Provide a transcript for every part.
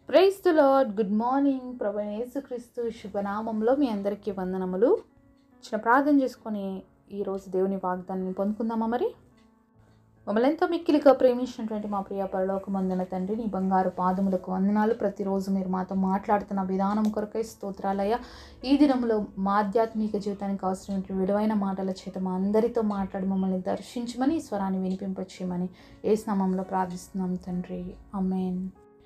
price to lord good morning ప్రభు యేసుక్రీస్తు శుభనామంలో మీ అందరికీ వందనములు చిన్న ప్రార్థన చేసుకొని ఈరోజు దేవుని వాగ్దానాన్ని పొందుకుందామా మరి మమ్మల్ని ఎంతో మిక్కిలిగా ప్రేమించినటువంటి మా ప్రియ పరలోకమందున తండ్రి నీ బంగారు పాదములకు వందనాలు ప్రతిరోజు మీరు మాతో మాట్లాడుతున్న విధానం కొరకై స్తోత్రాలయ ఈ దినంలో మా ఆధ్యాత్మిక జీవితానికి అవసరమైన విలువైన మాటల చేత మా అందరితో మాట్లాడి మమ్మల్ని దర్శించమని ఈ స్వరాన్ని వినిపింపచేయమని ఏ స్నామంలో ప్రార్థిస్తున్నాం తండ్రి అమేన్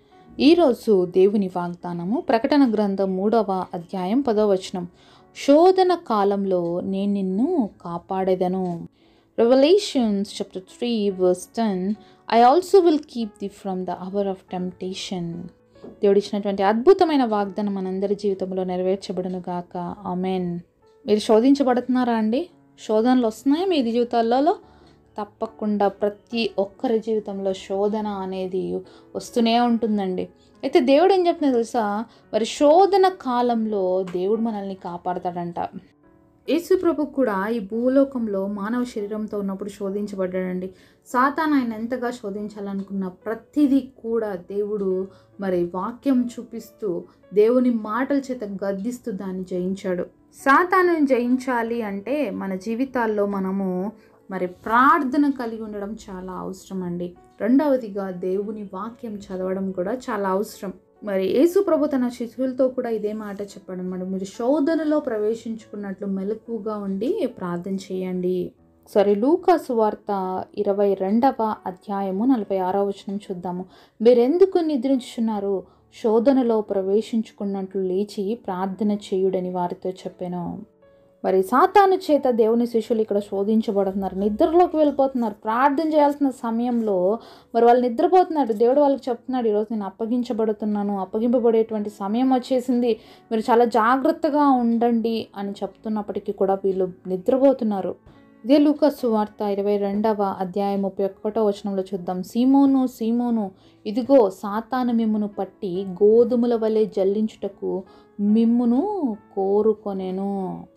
ఈరోజు దేవుని వాగ్దానము ప్రకటన గ్రంథం మూడవ అధ్యాయం పదవ వచనం శోధన కాలంలో నేను నిన్ను కాపాడేదను Revelations chapter three verse ten I also will keep the from the hour of temptation దేవుడు ఇచ్చినటువంటి అద్భుతమైన వాగ్దానం మనందరి జీవితంలో నెరవేర్చబడును గాక ఆమెన్ మీరు శోధించబడుతున్నారా అండి శోధనలు వస్తున్నాయా మీ జీవితాలలో తప్పకుండా ప్రతి ఒక్కరి జీవితంలో శోధన అనేది వస్తూనే ఉంటుందండి అయితే దేవుడు ఏం చెప్తున్నా తెలుసా మరి శోధన కాలంలో దేవుడు మనల్ని కాపాడతాడంట యేసు ప్రభు కూడా ఈ భూలోకంలో మానవ శరీరంతో ఉన్నప్పుడు శోధించబడ్డాడండి సాతాన్ ఆయన ఎంతగా శోధించాలనుకున్న ప్రతిదీ కూడా దేవుడు మరి వాక్యం చూపిస్తూ దేవుని మాటల చేత గద్దిస్తూ దాన్ని జయించాడు సాతాను జయించాలి అంటే మన జీవితాల్లో మనము మరి ప్రార్థన కలిగి ఉండడం చాలా అవసరం అండి రెండవదిగా దేవుని వాక్యం చదవడం కూడా చాలా అవసరం మరి యేసు ప్రభు తన శిశువులతో కూడా ఇదే మాట చెప్పాడు అనమాట మీరు శోధనలో ప్రవేశించుకున్నట్లు మెలకుగా ఉండి ప్రార్థన చేయండి సరే లూకాసు వార్త ఇరవై రెండవ అధ్యాయము నలభై ఆరో వచనం చూద్దాము మీరెందుకు నిద్రించున్నారు శోధనలో ప్రవేశించుకున్నట్లు లేచి ప్రార్థన చేయుడని వారితో చెప్పాను మరి సాతాను చేత దేవుని శిష్యులు ఇక్కడ శోధించబడుతున్నారు నిద్రలోకి వెళ్ళిపోతున్నారు ప్రార్థన చేయాల్సిన సమయంలో మరి వాళ్ళు నిద్రపోతున్నారు దేవుడు వాళ్ళకి చెప్తున్నాడు ఈరోజు నేను అప్పగించబడుతున్నాను అప్పగింపబడేటువంటి సమయం వచ్చేసింది మీరు చాలా జాగ్రత్తగా ఉండండి అని చెప్తున్నప్పటికీ కూడా వీళ్ళు నిద్రపోతున్నారు ఇదే లూకస్ వార్త ఇరవై రెండవ అధ్యాయం ముప్పై ఒకటో వచనంలో చూద్దాం సీమోను సీమోను ఇదిగో సాతాను మిమ్మును పట్టి గోధుమల వలె జల్లించుటకు మిమ్మును కోరుకొనేను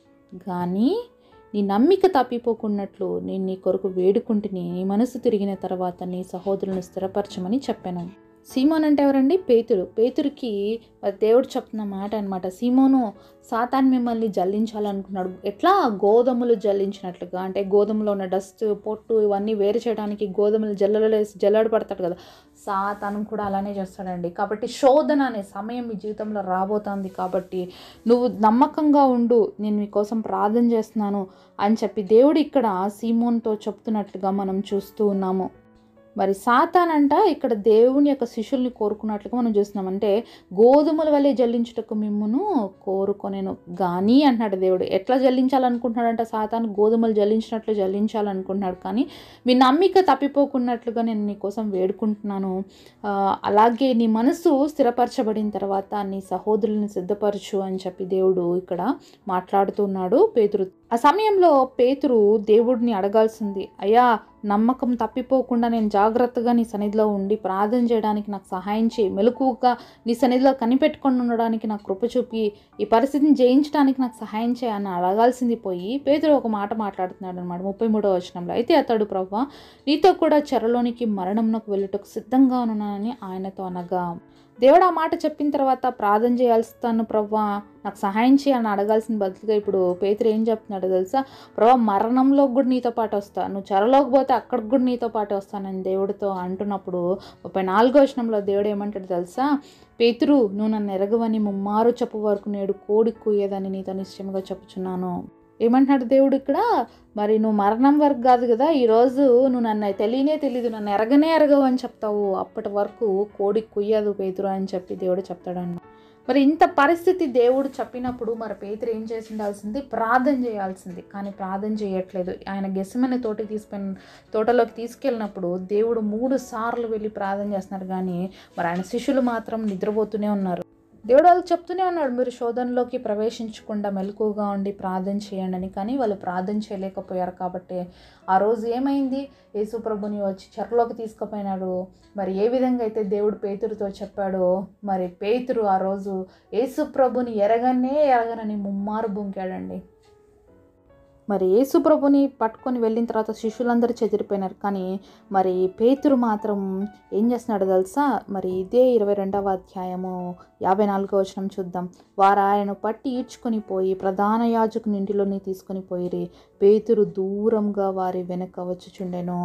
కానీ నీ నమ్మిక తప్పిపోకున్నట్లు నేను నీ కొరకు వేడుకుంటుని నీ మనసు తిరిగిన తర్వాత నీ సహోదరులను స్థిరపరచమని చెప్పాను సీమోన్ అంటే ఎవరండి పేతురు పేతురికి దేవుడు చెప్తున్న మాట అనమాట సీమోను సాతాన్ మిమ్మల్ని జల్లించాలనుకున్నాడు ఎట్లా గోధుమలు జల్లించినట్లుగా అంటే గోధుమలో ఉన్న డస్ట్ పొట్టు ఇవన్నీ వేరు చేయడానికి గోధుమలు జల్లలు జల్లడ పడతాడు కదా సాతాను కూడా అలానే చేస్తాడండి కాబట్టి శోధన అనే సమయం మీ జీవితంలో రాబోతోంది కాబట్టి నువ్వు నమ్మకంగా ఉండు నేను మీకోసం ప్రార్థన చేస్తున్నాను అని చెప్పి దేవుడు ఇక్కడ సీమోన్తో చెప్తున్నట్లుగా మనం చూస్తూ ఉన్నాము మరి సాతాన్ అంట ఇక్కడ దేవుని యొక్క శిష్యుల్ని కోరుకున్నట్లుగా మనం చూస్తున్నాం అంటే గోధుమల వల్లే జల్లించుటకు మిమ్మును కోరుకొనేను కానీ అంటున్నాడు దేవుడు ఎట్లా జల్లించాలనుకుంటున్నాడంట సాతాన్ గోధుమలు జల్లించినట్లు జల్లించాలనుకుంటున్నాడు కానీ మీ నమ్మిక తప్పిపోకున్నట్లుగా నేను నీ కోసం వేడుకుంటున్నాను అలాగే నీ మనసు స్థిరపరచబడిన తర్వాత నీ సహోదరుల్ని సిద్ధపరచు అని చెప్పి దేవుడు ఇక్కడ మాట్లాడుతున్నాడు పేతురు ఆ సమయంలో పేతురు దేవుడిని అడగాల్సింది అయ్యా నమ్మకం తప్పిపోకుండా నేను జాగ్రత్తగా నీ సన్నిధిలో ఉండి ప్రార్థన చేయడానికి నాకు సహాయం చేయి మెలకుగా నీ సన్నిధిలో కనిపెట్టుకొని ఉండడానికి నాకు కృప చూపి ఈ పరిస్థితిని జయించడానికి నాకు సహాయం చేయని అడగాల్సింది పోయి పేదరు ఒక మాట మాట్లాడుతున్నాడు అనమాట ముప్పై మూడో వచనంలో అయితే అతడు ప్రవ్వ నీతో కూడా చెరలోనికి మరణంలోకి వెళ్ళుటకు సిద్ధంగా ఉన్నానని ఆయనతో అనగా దేవుడు ఆ మాట చెప్పిన తర్వాత ప్రార్థన చేయాల్స్తాను ప్రవ్వా నాకు సహాయం చేయాలని అడగాల్సిన బదులుగా ఇప్పుడు పేతురు ఏం చెప్తున్నాడు తెలుసా ప్రభా మరణంలోకి కూడా నీతో పాటు వస్తా నువ్వు చెరలోకి పోతే అక్కడికి కూడా నీతో పాటు వస్తానని దేవుడితో అంటున్నప్పుడు ముప్పై నాలుగో వచనంలో దేవుడు ఏమంటాడు తెలుసా పేతురు నువ్వు నన్ను ఎరగవని ముమ్మారు చెప్పు వరకు నేడు కోడి కూయేదని నీతో నిశ్చయంగా చెప్పుచున్నాను ఏమంటున్నాడు దేవుడు ఇక్కడ మరి నువ్వు మరణం వరకు కాదు కదా ఈరోజు నువ్వు నన్ను తెలియనే తెలియదు నన్ను ఎరగనే ఎరగవు అని చెప్తావు అప్పటి వరకు కోడి కుయ్యదు పేతురు అని చెప్పి దేవుడు చెప్తాడన్న మరి ఇంత పరిస్థితి దేవుడు చెప్పినప్పుడు మరి పేతురు ఏం చేసి ఉండాల్సింది ప్రార్థన చేయాల్సింది కానీ ప్రార్థన చేయట్లేదు ఆయన గెసమైన తోటి తీసుకుని తోటలోకి తీసుకెళ్ళినప్పుడు దేవుడు మూడు సార్లు వెళ్ళి ప్రార్థన చేస్తున్నారు కానీ మరి ఆయన శిష్యులు మాత్రం నిద్రపోతూనే ఉన్నారు దేవుడు వాళ్ళకి చెప్తూనే ఉన్నాడు మీరు శోధనలోకి ప్రవేశించకుండా మెలకుగా ఉండి ప్రార్థన చేయండి అని కానీ వాళ్ళు ప్రార్థన చేయలేకపోయారు కాబట్టి ఆ రోజు ఏమైంది యేసుప్రభుని వచ్చి చెరలోకి తీసుకుపోయినాడు మరి ఏ విధంగా అయితే దేవుడు పేతురుతో చెప్పాడో మరి పేతురు ఆ రోజు యేసుప్రభుని ఎరగనే ఎరగనని ముమ్మారు బుంకాడండి మరి యేసుప్రభుని పట్టుకొని వెళ్ళిన తర్వాత శిష్యులందరూ చెదిరిపోయినారు కానీ మరి పేతురు మాత్రం ఏం చేస్తున్నాడు తెలుసా మరి ఇదే ఇరవై రెండవ అధ్యాయము యాభై నాలుగో వచనం చూద్దాం వారు ఆయన పట్టి ఈడ్చుకొని పోయి ప్రధాన యాజకుని ఇంటిలోని తీసుకొని పోయిరి పేతురు దూరంగా వారి వెనక వచ్చుచుండెను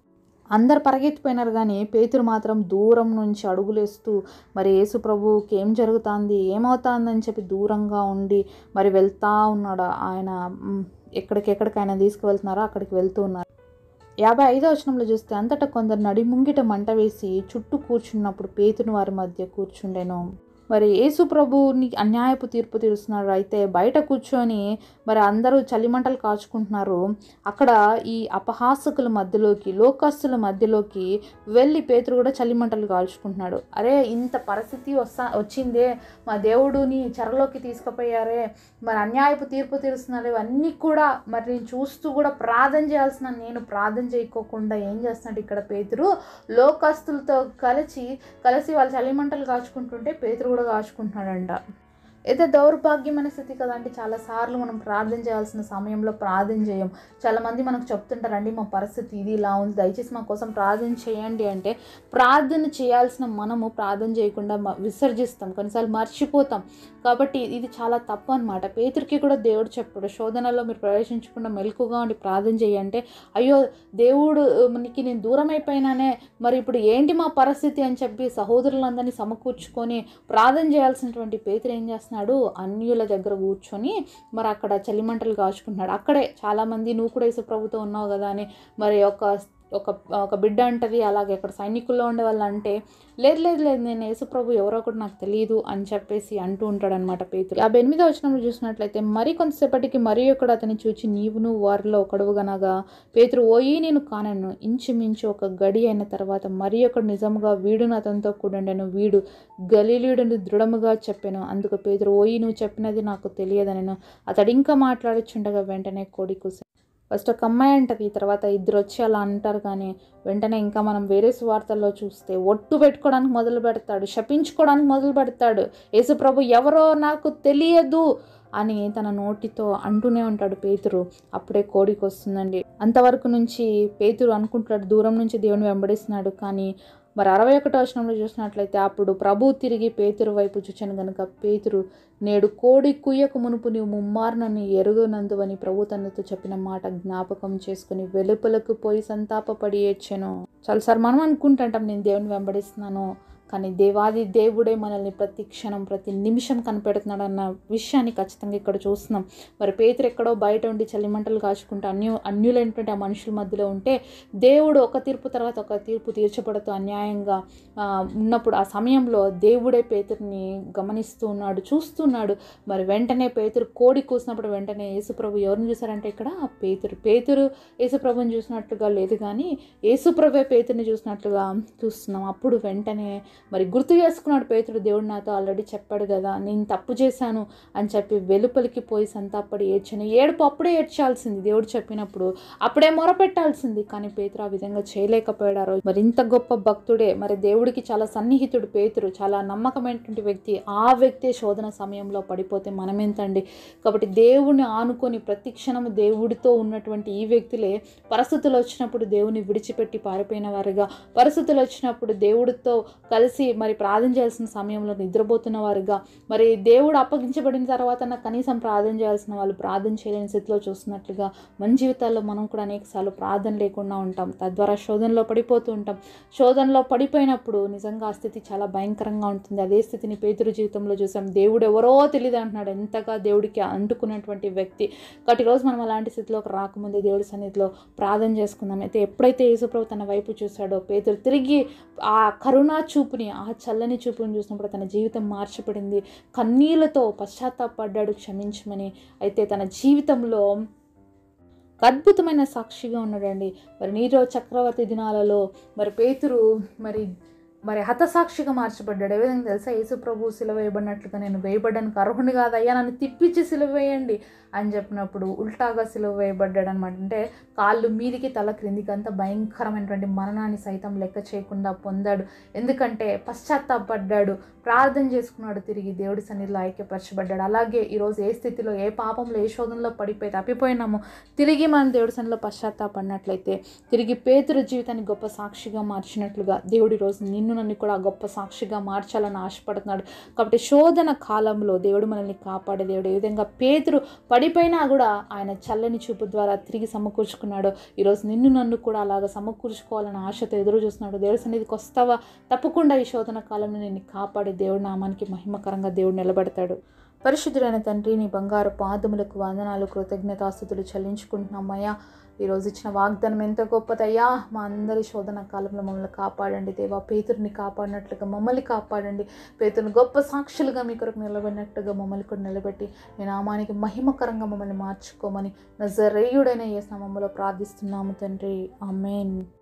అందరు పరిగెత్తిపోయినారు కానీ పేతురు మాత్రం దూరం నుంచి అడుగులేస్తూ మరి యేసు ప్రభువుకి ఏం జరుగుతుంది ఏమవుతుందని చెప్పి దూరంగా ఉండి మరి వెళ్తా ఉన్నాడు ఆయన మ్, ఎక్కడికెక్కడికి ఆయన తీసుకువెళ్తున్నారో అక్కడికి వెళ్తూ ఉన్నారు యాభై ఐదో వచనంలో చూస్తే అంతటా కొందరు నడి ముంగిట మంట వేసి చుట్టూ కూర్చున్నప్పుడు పేతుని వారి మధ్య కూర్చుండెను మరి యేసు ప్రభుని అన్యాయపు తీర్పు తీరుస్తున్నారు అయితే బయట కూర్చొని మరి అందరూ చలిమంటలు కాచుకుంటున్నారు అక్కడ ఈ అపహాసకుల మధ్యలోకి లోకస్తుల మధ్యలోకి వెళ్ళి పేతురు కూడా చలిమంటలు కాల్చుకుంటున్నాడు అరే ఇంత పరిస్థితి వస్తా వచ్చిందే మా దేవుడుని చెరలోకి తీసుకుపోయారే మరి అన్యాయపు తీర్పు తీరుస్తున్నారు ఇవన్నీ కూడా మరి నేను చూస్తూ కూడా ప్రార్థన చేయాల్సిన నేను ప్రార్థన చేయకోకుండా ఏం చేస్తున్నాడు ఇక్కడ పేతురు లోకస్తులతో కలిసి కలిసి వాళ్ళు చలిమంటలు కాచుకుంటుంటే పేతురు కూడా కాచుకుంటున్నాడంట అయితే దౌర్భాగ్యమైన స్థితి కదండి చాలాసార్లు మనం ప్రార్థన చేయాల్సిన సమయంలో ప్రార్థన చేయం చాలామంది మనకు చెప్తుంటారండి మా పరిస్థితి ఇది ఇలా ఉంది దయచేసి మా కోసం ప్రార్థన చేయండి అంటే ప్రార్థన చేయాల్సిన మనము ప్రార్థన చేయకుండా మ- విసర్జిస్తాం కొన్నిసార్లు మర్చిపోతాం కాబట్టి ఇది చాలా తప్పు అనమాట పేతురికి కూడా దేవుడు చెప్పాడు శోధనలో మీరు ప్రవేశించకుండా మెలకుగా ఉండి ప్రార్థన చేయంటే అయ్యో దేవుడు మనకి నేను దూరం అయిపోయినానే మరి ఇప్పుడు ఏంటి మా పరిస్థితి అని చెప్పి సహోదరులందరినీ సమకూర్చుకొని ప్రార్థన చేయాల్సినటువంటి పేతురు ఏం చేస్తున్నాడు అన్యుల దగ్గర కూర్చొని మరి అక్కడ చలిమంటలు కాచుకుంటున్నాడు అక్కడే చాలామంది నువ్వు కూడా యేసు ప్రభుతో ఉన్నావు కదా అని మరి ఒక ఒక ఒక బిడ్డ అంటది అలాగే అక్కడ సైనికుల్లో ఉండే వాళ్ళు అంటే లేదు లేదు లేదు నేను యేసుప్రభు ఎవరో కూడా నాకు తెలియదు అని చెప్పేసి అంటూ ఉంటాడు అనమాట పేతురు యాభై ఎనిమిదో వచనంలో చూసినట్లయితే మరి కొంతసేపటికి మరి ఒకడు అతని చూచి నీవును వారిలో ఒకడువగనగా పేతురు ఓయి నేను కానను ఇంచుమించు ఒక గడి అయిన తర్వాత మరి ఒకడు నిజముగా వీడును అతనితో కూడండెను వీడు గలీలుడిని దృఢముగా చెప్పాను అందుకు పేతురు ఓయి నువ్వు చెప్పినది నాకు తెలియదనను అతడు ఇంకా మాట్లాడుచుండగా వెంటనే కోడి కూసి ఫస్ట్ ఒక అమ్మాయి అంటది తర్వాత ఇద్దరు వచ్చి అలా అంటారు కానీ వెంటనే ఇంకా మనం వేరే స్వార్థల్లో చూస్తే ఒట్టు పెట్టుకోవడానికి మొదలు పెడతాడు శపించుకోవడానికి మొదలు పెడతాడు యేసుప్రభు ఎవరో నాకు తెలియదు అని తన నోటితో అంటూనే ఉంటాడు పేతురు అప్పుడే కోడికి వస్తుందండి అంతవరకు నుంచి పేతురు అనుకుంటాడు దూరం నుంచి దేవుని వెంబడిస్తున్నాడు కానీ మరి అరవై ఒకటో వచనంలో చూసినట్లయితే అప్పుడు ప్రభు తిరిగి పేతురు వైపు చూచాను గనుక పేతురు నేడు కోడి కుయ్యకు మునుపు నీవు ముమ్మారునని ఎరుగునందువని ప్రభు తనతో చెప్పిన మాట జ్ఞాపకం చేసుకుని వెలుపలకు పోయి సంతాపపడి ఏడ్చెను చాలాసార్లు మనం అనుకుంటుంటాం నేను దేవుని వెంబడిస్తున్నాను కానీ దేవాది దేవుడే మనల్ని ప్రతి క్షణం ప్రతి నిమిషం కనిపెడుతున్నాడు అన్న విషయాన్ని ఖచ్చితంగా ఇక్కడ చూస్తున్నాం మరి పేతురు ఎక్కడో బయట ఉండి చలిమంటలు కాచుకుంటూ అన్యు అన్యులైనటువంటి ఆ మనుషుల మధ్యలో ఉంటే దేవుడు ఒక తీర్పు తర్వాత ఒక తీర్పు తీర్చబడుతూ అన్యాయంగా ఆ, ఉన్నప్పుడు ఆ సమయంలో దేవుడే పేతురిని గమనిస్తూ ఉన్నాడు చూస్తున్నాడు మరి వెంటనే పేతురు కోడి కూసినప్పుడు వెంటనే యేసుప్రభు ఎవరిని చూసారంటే ఇక్కడ పేతురు పేతురు యేసుప్రభుని చూసినట్టుగా లేదు కానీ యేసుప్రభే పేతుని చూసినట్లుగా చూస్తున్నాం అప్పుడు వెంటనే మరి గుర్తు చేసుకున్నాడు పేతుడు దేవుడు నాతో ఆల్రెడీ చెప్పాడు కదా నేను తప్పు చేశాను అని చెప్పి వెలుపలికి పోయి సంతాపడి ఏడ్చాను ఏడుపు అప్పుడే ఏడ్చాల్సింది దేవుడు చెప్పినప్పుడు అప్పుడే మొరపెట్టాల్సింది కానీ పేతురు ఆ విధంగా చేయలేకపోయాడు ఆ రోజు మరి ఇంత గొప్ప భక్తుడే మరి దేవుడికి చాలా సన్నిహితుడు పేతురు చాలా నమ్మకమైనటువంటి వ్యక్తి ఆ వ్యక్తే శోధన సమయంలో పడిపోతే మనమెంతండి కాబట్టి దేవుని ఆనుకొని ప్రతి క్షణము దేవుడితో ఉన్నటువంటి ఈ వ్యక్తులే పరిస్థితులు వచ్చినప్పుడు దేవుని విడిచిపెట్టి పారిపోయిన వారుగా పరిస్థితులు వచ్చినప్పుడు దేవుడితో కలిసి మరి ప్రార్థన చేయాల్సిన సమయంలో నిద్రపోతున్న వారుగా మరి దేవుడు అప్పగించబడిన తర్వాత నాకు కనీసం ప్రార్థన చేయాల్సిన వాళ్ళు ప్రార్థన చేయలేని స్థితిలో చూస్తున్నట్లుగా మన జీవితాల్లో మనం కూడా అనేకసార్లు ప్రార్థన లేకుండా ఉంటాం తద్వారా శోధనలో పడిపోతూ ఉంటాం శోధనలో పడిపోయినప్పుడు నిజంగా ఆ స్థితి చాలా భయంకరంగా ఉంటుంది అదే స్థితిని పేతురు జీవితంలో చూసాం దేవుడు ఎవరో తెలియదు అంటున్నాడు ఎంతగా దేవుడికి అంటుకున్నటువంటి వ్యక్తి కాబట్టి ఈరోజు మనం అలాంటి స్థితిలోకి రాకముందే దేవుడి సన్నిధిలో ప్రార్థన చేసుకుందాం అయితే ఎప్పుడైతే యేసుప్రభు తన వైపు చూశాడో పేతురు తిరిగి ఆ కరుణా చూపుని ఆ చల్లని చూపుని చూసినప్పుడు తన జీవితం మార్చబడింది కన్నీళ్లతో పశ్చాత్తాపడ్డాడు క్షమించమని అయితే తన జీవితంలో ఒక అద్భుతమైన సాక్షిగా ఉన్నాడండి మరి నీరో చక్రవర్తి దినాలలో మరి పేతురు మరి మరి హతసాక్షిగా మార్చబడ్డాడు ఏ విధంగా తెలుసా యేసు ప్రభు సిలువ వేయబడినట్లుగా నేను వేయబడ్డానికి అర్హుని కాదయ్యా నన్ను తిప్పించి సిలువ వేయండి అని చెప్పినప్పుడు ఉల్టాగా సిలువ వేయబడ్డాడు అనమాట అంటే కాళ్ళు మీదికి తల క్రిందికి అంత భయంకరమైనటువంటి మరణాన్ని సైతం లెక్క చేయకుండా పొందాడు ఎందుకంటే పశ్చాత్తాపడ్డాడు ప్రార్థన చేసుకున్నాడు తిరిగి దేవుడి సన్నిధిలో ఐక్యపరచబడ్డాడు అలాగే ఈరోజు ఏ స్థితిలో ఏ పాపంలో ఏ శోధనలో పడిపోయి తప్పిపోయినామో తిరిగి మనం దేవుడి సన్నిధిలో పశ్చాత్తాపడినట్లయితే తిరిగి పేతురు జీవితాన్ని గొప్ప సాక్షిగా మార్చినట్లుగా దేవుడి రోజు నిన్ను నన్ను కూడా గొప్ప సాక్షిగా మార్చాలని ఆశపడుతున్నాడు కాబట్టి శోధన కాలంలో దేవుడు మనల్ని కాపాడే దేవుడు ఏ విధంగా పేతురు పడిపోయినా కూడా ఆయన చల్లని చూపు ద్వారా తిరిగి సమకూర్చుకున్నాడు ఈరోజు నిన్ను నన్ను కూడా అలాగ సమకూర్చుకోవాలని ఆశతో ఎదురు చూస్తున్నాడు దేవుడి సన్నిధికి వస్తావా తప్పకుండా ఈ శోధన కాలంలో నేను కాపాడే దేవుడి నామానికి మహిమకరంగా దేవుడు నిలబెడతాడు పరిశుద్ధుడైన తండ్రి నీ బంగారు పాదములకు వందనాలు కృతజ్ఞతాస్థుతులు చెల్లించుకుంటున్నామయ్యా ఈరోజు ఇచ్చిన వాగ్దానం ఎంత గొప్పదయ్యా మా అందరి శోధన కాలంలో మమ్మల్ని కాపాడండి దేవా పేతురిని కాపాడినట్లుగా మమ్మల్ని కాపాడండి పేతురుని గొప్ప సాక్షులుగా మీ కొరకు నిలబడినట్టుగా మమ్మల్ని కూడా నిలబెట్టి నీ నామానికి మహిమకరంగా మమ్మల్ని మార్చుకోమని నజరేయుడైన ఏ నామంలో ప్రార్థిస్తున్నాము తండ్రి ఆమెన్